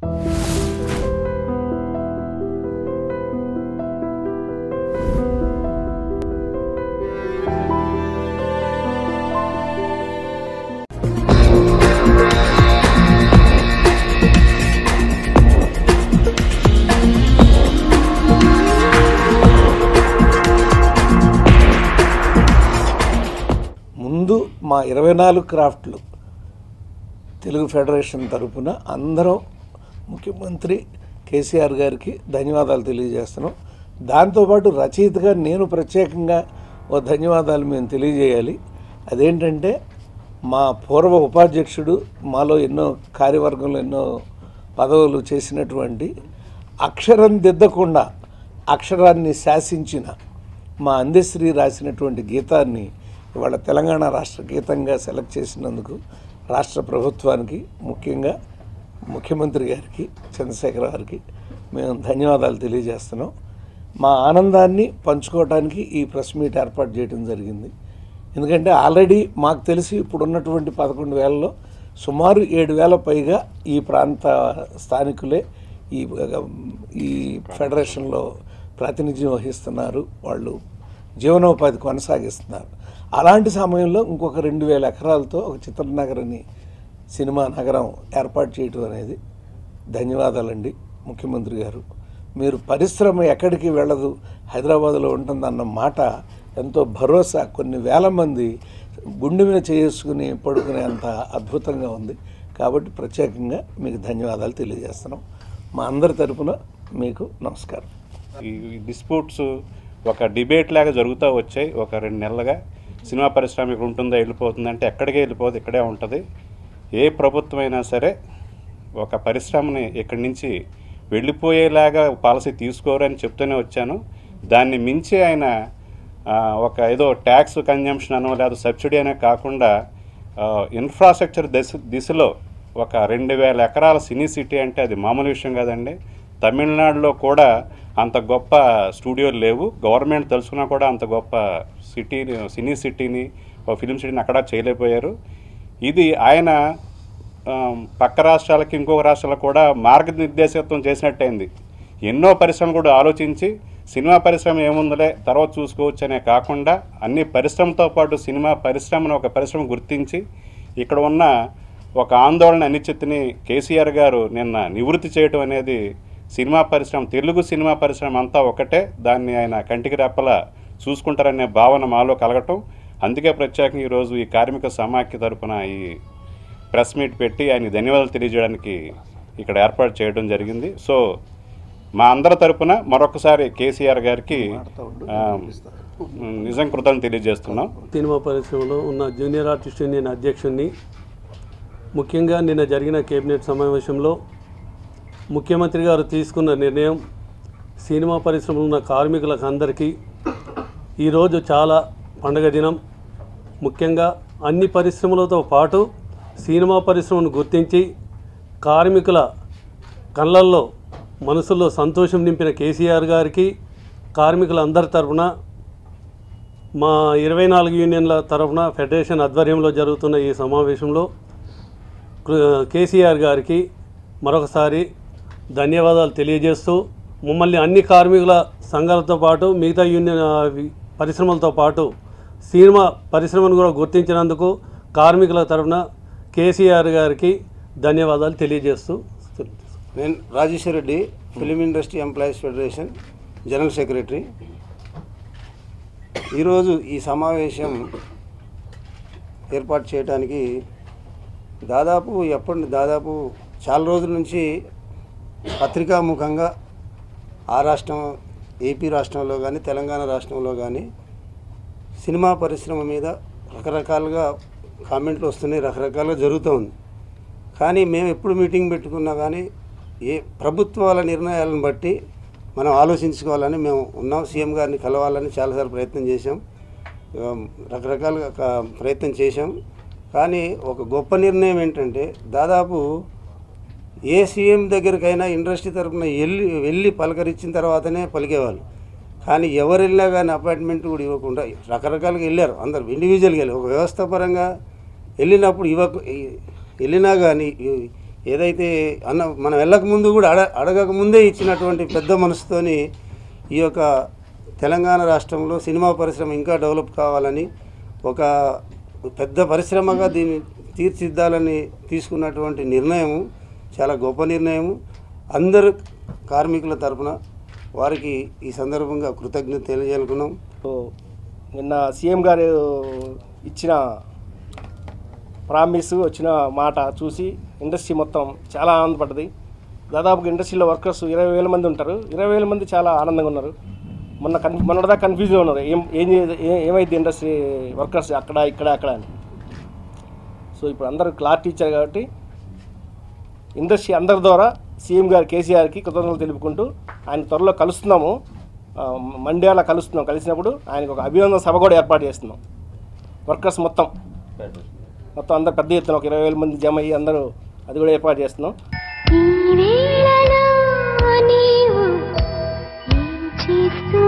ముందు మా ఇరవై నాలుగు క్రాఫ్ట్లు తెలుగు ఫెడరేషన్ తరపున అందరం ముఖ్యమంత్రి కేసీఆర్ గారికి ధన్యవాదాలు తెలియజేస్తున్నాం దాంతోపాటు రచయితగా నేను ప్రత్యేకంగా ఓ ధన్యవాదాలు మేము తెలియజేయాలి అదేంటంటే మా పూర్వ ఉపాధ్యక్షుడు మాలో ఎన్నో కార్యవర్గంలో ఎన్నో పదవులు చేసినటువంటి అక్షరం దిద్దకుండా అక్షరాన్ని శాసించిన మా అందశ్రీ రాసినటువంటి గీతాన్ని ఇవాళ తెలంగాణ రాష్ట్ర గీతంగా సెలెక్ట్ చేసినందుకు రాష్ట్ర ప్రభుత్వానికి ముఖ్యంగా ముఖ్యమంత్రి గారికి చంద్రశేఖర్ గారికి మేము ధన్యవాదాలు తెలియజేస్తున్నాం మా ఆనందాన్ని పంచుకోవడానికి ఈ ప్రెస్ మీట్ ఏర్పాటు చేయడం జరిగింది ఎందుకంటే ఆల్రెడీ మాకు తెలిసి ఇప్పుడు ఉన్నటువంటి పదకొండు వేలలో సుమారు ఏడు వేల పైగా ఈ ప్రాంత స్థానికులే ఈ ఈ ఫెడరేషన్లో ప్రాతినిధ్యం వహిస్తున్నారు వాళ్ళు జీవనోపాధి కొనసాగిస్తున్నారు అలాంటి సమయంలో ఇంకొక రెండు వేల ఎకరాలతో ఒక చిత్రనగరని సినిమా నగరం ఏర్పాటు చేయటం అనేది ధన్యవాదాలండి ముఖ్యమంత్రి గారు మీరు పరిశ్రమ ఎక్కడికి వెళ్ళదు హైదరాబాద్లో ఉంటుందన్న మాట ఎంతో భరోసా కొన్ని వేల మంది గుండె మీద చేసుకుని పడుకునేంత అద్భుతంగా ఉంది కాబట్టి ప్రత్యేకంగా మీకు ధన్యవాదాలు తెలియజేస్తున్నాం మా అందరి తరపున మీకు నమస్కారం ఈ డిస్ప్యూట్స్ ఒక డిబేట్ లాగా జరుగుతూ వచ్చాయి ఒక రెండు నెలలుగా సినిమా పరిశ్రమ ఇక్కడ ఉంటుందా వెళ్ళిపోతుంది అంటే ఎక్కడికే వెళ్ళిపోదు ఇక్కడే ఉంటుంది ఏ ప్రభుత్వం అయినా సరే ఒక పరిశ్రమని ఇక్కడి నుంచి వెళ్ళిపోయేలాగా పాలసీ తీసుకోరని చెప్తూనే వచ్చాను దాన్ని మించి ఆయన ఆ, ఒక ఏదో ట్యాక్స్ కన్జంప్షన్ అనో లేదా సబ్సిడీ అనే కాకుండా ఇన్ఫ్రాస్ట్రక్చర్ దిశ దిశలో ఒక రెండు వేల ఎకరాల సినీ సిటీ అంటే అది మామూలు విషయం కాదండి తమిళనాడులో కూడా అంత గొప్ప స్టూడియోలు లేవు గవర్నమెంట్ తెలుసుకున్నా కూడా అంత గొప్ప సిటీని సినీ సిటీని ఒక ఫిలిం సిటీని అక్కడ చేయలేకపోయారు ఇది ఆయన ఆ, పక్క రాష్ట్రాలకి ఇంకొక రాష్ట్రాలకు కూడా మార్గనిర్దేశకత్వం చేసినట్టయింది ఎన్నో పరిశ్రమలు కూడా ఆలోచించి సినిమా పరిశ్రమ ఏముందిలే తర్వాత చూసుకోవచ్చు అనే కాకుండా అన్ని పరిశ్రమతో పాటు సినిమా పరిశ్రమను ఒక పరిశ్రమ గుర్తించి ఇక్కడ ఉన్న ఒక ఆందోళన అనిశ్చితిని కేసీఆర్ గారు నిన్న నివృత్తి చేయడం అనేది సినిమా పరిశ్రమ తెలుగు సినిమా పరిశ్రమ అంతా ఒకటే దాన్ని ఆయన కంటికి రెప్పలా చూసుకుంటారనే భావన మాలో కలగటం అందుకే ప్రత్యేకంగా ఈరోజు ఈ కార్మిక సమాఖ్య తరపున ఈ ప్రెస్ మీట్ పెట్టి ఆయన ధన్యవాదాలు తెలియజేయడానికి ఇక్కడ ఏర్పాటు చేయడం జరిగింది సో మా అందరి తరపున మరొకసారి కేసీఆర్ గారికి ఆ, నిజం కృతజ్ఞతలు తెలియజేస్తున్నాం సినిమా పరిశ్రమలో ఉన్న జూనియర్ ఆర్టిస్ట్ యూనియన్ అధ్యక్షుడిని ముఖ్యంగా నిన్న జరిగిన కేబినెట్ సమావేశంలో ముఖ్యమంత్రి గారు తీసుకున్న నిర్ణయం సినిమా పరిశ్రమలో ఉన్న కార్మికులకు అందరికీ ఈరోజు చాలా పండగ దినం ముఖ్యంగా అన్ని పరిశ్రమలతో పాటు సినిమా పరిశ్రమను గుర్తించి కార్మికుల కళ్ళల్లో మనసులో సంతోషం నింపిన కేసీఆర్ గారికి కార్మికులందరి తరఫున మా ఇరవై నాలుగు యూనియన్ల తరఫున ఫెడరేషన్ ఆధ్వర్యంలో జరుగుతున్న ఈ సమావేశంలో కృ- కేసీఆర్ గారికి మరొకసారి ధన్యవాదాలు తెలియజేస్తూ మమ్మల్ని అన్ని కార్మికుల సంఘాలతో పాటు మిగతా యూనియన్ ఆ, వి- పరిశ్రమలతో పాటు సినిమా పరిశ్రమను కూడా గుర్తించినందుకు కార్మికుల తరఫున కేసీఆర్ గారికి ధన్యవాదాలు తెలియజేస్తూ నేను Rajeshwara Reddy film industry employees federation general secretary ఈరోజు ఈ సమావేశం ఏర్పాటు చేయడానికి దాదాపు ఎప్పటి దాదాపు చాలా రోజుల నుంచి పత్రికాముఖంగా ఆ రాష్ట్రం ఏపీ రాష్ట్రంలో కానీ తెలంగాణ రాష్ట్రంలో కానీ సినిమా పరిశ్రమ మీద రకరకాలుగా కామెంట్లు వస్తున్నాయి రకరకాలుగా జరుగుతూ ఉంది కానీ మేము ఎప్పుడు మీటింగ్ పెట్టుకున్నా కానీ ఏ ప్రభుత్వాల నిర్ణయాలను బట్టి మనం ఆలోచించుకోవాలని మేము ఉన్నాం సీఎం గారిని కలవాలని చాలాసార్లు ప్రయత్నం చేశాం ఆ, రకరకాలుగా క- ప్రయత్నం చేశాం కానీ ఒక గొప్ప నిర్ణయం ఏంటంటే దాదాపు ఏ సీఎం దగ్గరికైనా ఇండస్ట్రీ తరఫున వెళ్ళి వెళ్ళి పలకరించిన తర్వాతనే పలికేవాళ్ళు కానీ ఎవరు వెళ్ళినా కానీ అపాయింట్మెంట్ కూడా ఇవ్వకుండా రకరకాలుగా వెళ్ళారు అందరు ఇండివిజువల్గా వెళ్ళారు ఒక వ్యవస్థ పరంగా వెళ్ళినప్పుడు ఇవ్వక ఈ- వెళ్ళినా కానీ ఈ- ఏదైతే అన్న మనం వెళ్ళక ముందు కూడా అడ అడగక ముందే ఇచ్చినటువంటి పెద్ద మనసుతోని ఈ యొక్క తెలంగాణ రాష్ట్రంలో సినిమా పరిశ్రమ ఇంకా డెవలప్ కావాలని ఒక పెద్ద పరిశ్రమగా దీన్ని తీర్చిదిద్దాలని తీసుకున్నటువంటి నిర్ణయం చాలా గొప్ప నిర్ణయం అందరు కార్మికుల తరపున వారికి ఈ సందర్భంగా కృతజ్ఞత తెలియజేసుకున్నాం సో, నిన్న సీఎం గారు ఇచ్చిన ప్రామిస్ వచ్చిన మాట చూసి ఇండస్ట్రీ మొత్తం చాలా ఆనందపడ్డది దాదాపుగా ఇండస్ట్రీలో వర్కర్స్ ఇరవై వేల మంది ఉంటారు ఇరవై వేల మంది చాలా ఆనందంగా ఉన్నారు మొన్న కన్ మొన్నటిదా కన్ఫ్యూజ్గా ఉన్నారు ఏం ఏం చే- ఏ- ఏమైంది ఇండస్ట్రీ వర్కర్స్ అక్కడ ఇక్కడ అక్కడ అని సో ఇప్పుడు అందరూ క్లారిటీ ఇచ్చారు కాబట్టి ఇండస్ట్రీ అందరి ద్వారా సీఎం గారు కేసీఆర్కి కృతజ్ఞతలు తెలుపుకుంటూ ఆయన త్వరలో కలుస్తున్నాము ఆ, మండ్యాల కలుస్తున్నాం కలిసినప్పుడు ఆయనకు ఒక అభినందన సభ కూడా ఏర్పాటు చేస్తున్నాం వర్కర్స్ మొత్తం మొత్తం అందరు పెద్ద ఎత్తున ఒక ఇరవై వేల మంది జమ అయ్యి అందరూ అది కూడా ఏర్పాటు చేస్తున్నాం ఈ వేళలో నీవు ఏం చేస్తూ